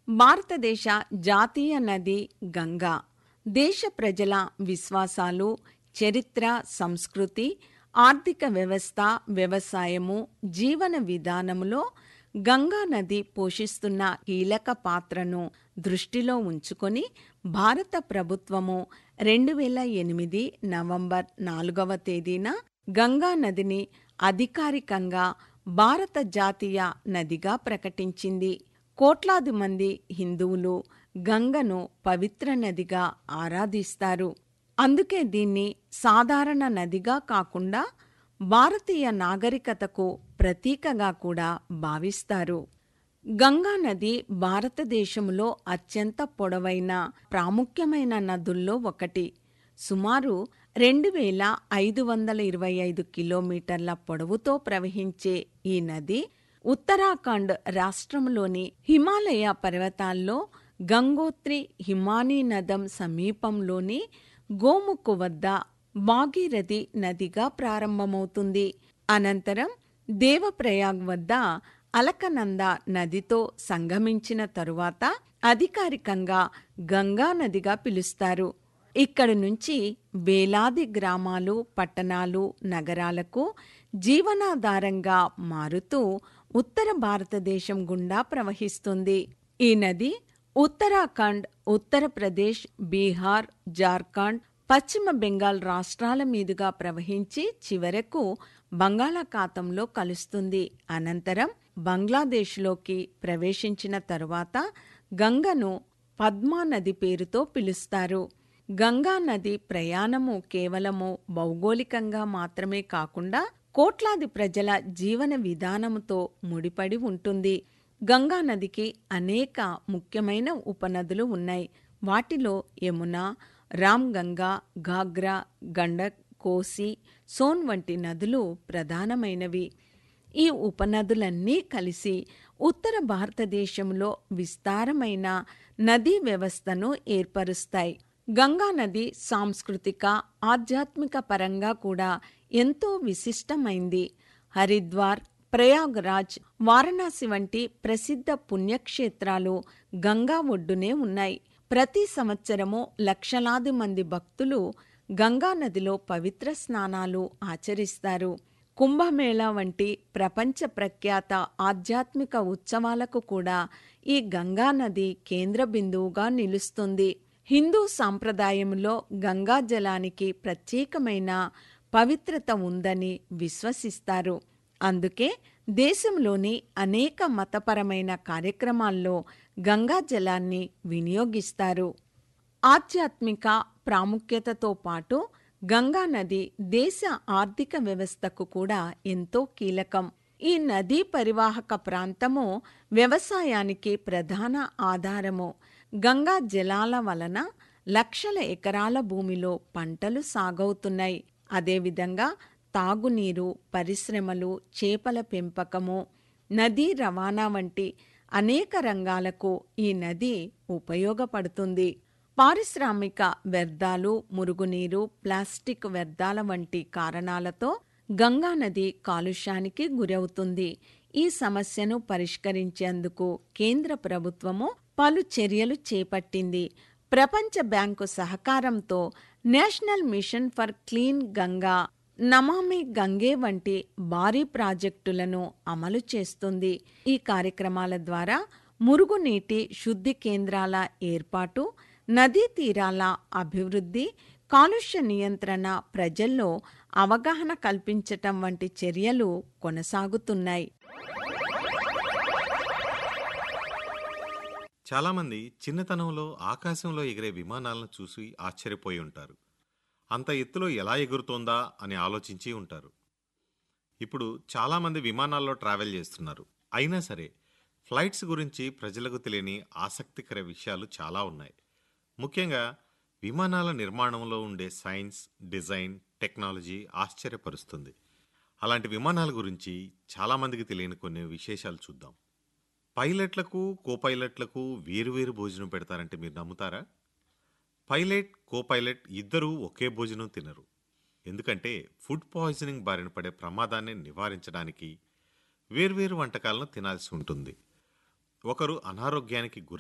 భారతదేశ జాతీయ నది గంగా దేశ ప్రజల విశ్వాసాలు చరిత్ర సంస్కృతి ఆర్థిక వ్యవస్థ వ్యవసాయము జీవన విధానములో గంగా నది పోషిస్తున్న కీలక పాత్రను దృష్టిలో ఉంచుకొని భారత ప్రభుత్వము రెండు వేల ఎనిమిది నవంబర్ నాలుగవ తేదీన గంగా నదిని అధికారికంగా భారత జాతీయ నదిగా ప్రకటించింది కోట్లాది మంది హిందువులు గంగను పవిత్ర నదిగా ఆరాధిస్తారు అందుకే దీన్ని సాధారణ నదిగా కాకుండా భారతీయ నాగరికతకు ప్రతీకగా కూడా భావిస్తారు గంగా నది భారతదేశంలో అత్యంత పొడవైన ప్రాముఖ్యమైన నదుల్లో ఒకటి సుమారు రెండు వేల ఐదు వందల ఇరవై ఐదు కిలోమీటర్ల పొడవుతో ప్రవహించే ఈ నది ఉత్తరాఖండ్ రాష్ట్రంలోని హిమాలయ పర్వతాల్లో గంగోత్రి హిమానీ నదం సమీపంలోని గోముఖు వద్ద భాగీరథి నదిగా ప్రారంభమవుతుంది అనంతరం దేవప్రయాగ్ వద్ద అలకనంద నదితో సంగమించిన తరువాత అధికారికంగా గంగా నదిగా పిలుస్తారు ఇక్కడి నుంచి వేలాది గ్రామాలు పట్టణాలు నగరాలకు జీవనాధారంగా మారుతూ ఉత్తర భారతదేశం గుండా ప్రవహిస్తుంది ఈ నది ఉత్తరాఖండ్ ఉత్తరప్రదేశ్ బీహార్ జార్ఖండ్ పశ్చిమ బెంగాల్ రాష్ట్రాల మీదుగా ప్రవహించి చివరకు బంగాళాఖాతంలో కలుస్తుంది అనంతరం బంగ్లాదేశ్లోకి ప్రవేశించిన తరువాత గంగను పద్మా నది పేరుతో పిలుస్తారు గంగా నది ప్రయాణము కేవలము భౌగోళికంగా మాత్రమే కాకుండా కోట్లాది ప్రజల జీవన విధానంతో ముడిపడి ఉంటుంది గంగా నదికి అనేక ముఖ్యమైన ఉపనదులు ఉన్నాయి వాటిలో యమున రామ్ గంగా ఘాగ్రా గండక్ కోసి సోన్ వంటి నదులు ప్రధానమైనవి ఈ ఉపనదులన్నీ కలిసి ఉత్తర భారతదేశంలో విస్తారమైన నదీ వ్యవస్థను ఏర్పరుస్తాయి గంగా నది సాంస్కృతిక ఆధ్యాత్మిక పరంగా కూడా ఎంతో విశిష్టమైంది హరిద్వార్ ప్రయాగ్రాజ్ వారణాసి వంటి ప్రసిద్ధ పుణ్యక్షేత్రాలు గంగా ఒడ్డునే ఉన్నాయి ప్రతి సంవత్సరము లక్షలాది మంది భక్తులు గంగా నదిలో పవిత్ర స్నానాలు ఆచరిస్తారు కుంభమేళా వంటి ప్రపంచ ప్రఖ్యాత ఆధ్యాత్మిక ఉత్సవాలకు కూడా ఈ గంగా నది కేంద్ర బిందువుగా నిలుస్తుంది హిందూ సాంప్రదాయంలో గంగా జలానికి ప్రత్యేకమైన పవిత్రత ఉందని విశ్వసిస్తారు అందుకే దేశంలోని అనేక మతపరమైన కార్యక్రమాల్లో గంగా జలాన్ని వినియోగిస్తారు ఆధ్యాత్మిక ప్రాముఖ్యతతో పాటు గంగా నది దేశ ఆర్థిక వ్యవస్థకు కూడా ఎంతో కీలకం ఈ నదీ పరివాహక ప్రాంతము వ్యవసాయానికి ప్రధాన ఆధారము గంగా జలాల వలన లక్షల ఎకరాల భూమిలో పంటలు సాగవుతున్నాయి అదేవిధంగా తాగునీరు పరిశ్రమలు చేపల పెంపకము నదీ రవాణా వంటి అనేక రంగాలకు ఈ నది ఉపయోగపడుతుంది పారిశ్రామిక వ్యర్థాలు మురుగునీరు ప్లాస్టిక్ వ్యర్థాల వంటి కారణాలతో గంగా నది కాలుష్యానికి గురవుతుంది ఈ సమస్యను పరిష్కరించేందుకు కేంద్ర ప్రభుత్వము పలు చర్యలు చేపట్టింది ప్రపంచ బ్యాంకు సహకారంతో national mission for clean Ganga Namami Gange వంటి భారీ ప్రాజెక్టులను అమలు చేస్తుంది ఈ కార్యక్రమాల ద్వారా మురుగునీటి శుద్ధి కేంద్రాల ఏర్పాటు నదీ తీరాల అభివృద్ధి కాలుష్య నియంత్రణ ప్రజల్లో అవగాహన కల్పించటం వంటి చర్యలు కొనసాగుతున్నాయి చాలామంది చిన్నతనంలో ఆకాశంలో ఎగిరే విమానాలను చూసి ఆశ్చర్యపోయి ఉంటారు అంత ఎత్తులో ఎలా ఎగురుతోందా అని ఆలోచించి ఉంటారు ఇప్పుడు చాలామంది విమానాల్లో ట్రావెల్ చేస్తున్నారు అయినా సరే ఫ్లైట్స్ గురించి ప్రజలకు తెలియని ఆసక్తికర విషయాలు చాలా ఉన్నాయి ముఖ్యంగా విమానాల నిర్మాణంలో ఉండే సైన్స్ డిజైన్ టెక్నాలజీ ఆశ్చర్యపరుస్తుంది అలాంటి విమానాల గురించి చాలామందికి తెలియని కొన్ని విశేషాలు చూద్దాం పైలట్లకు కోపైలట్లకు వేరువేరు భోజనం పెడతారంటే మీరు నమ్ముతారా పైలట్ కోపైలట్ ఇద్దరూ ఒకే భోజనం తినరు ఎందుకంటే ఫుడ్ పాయిజనింగ్ బారిన పడే ప్రమాదాన్ని నివారించడానికి వేర్వేరు వంటకాలను తినాల్సి ఉంటుంది ఒకరు అనారోగ్యానికి గురై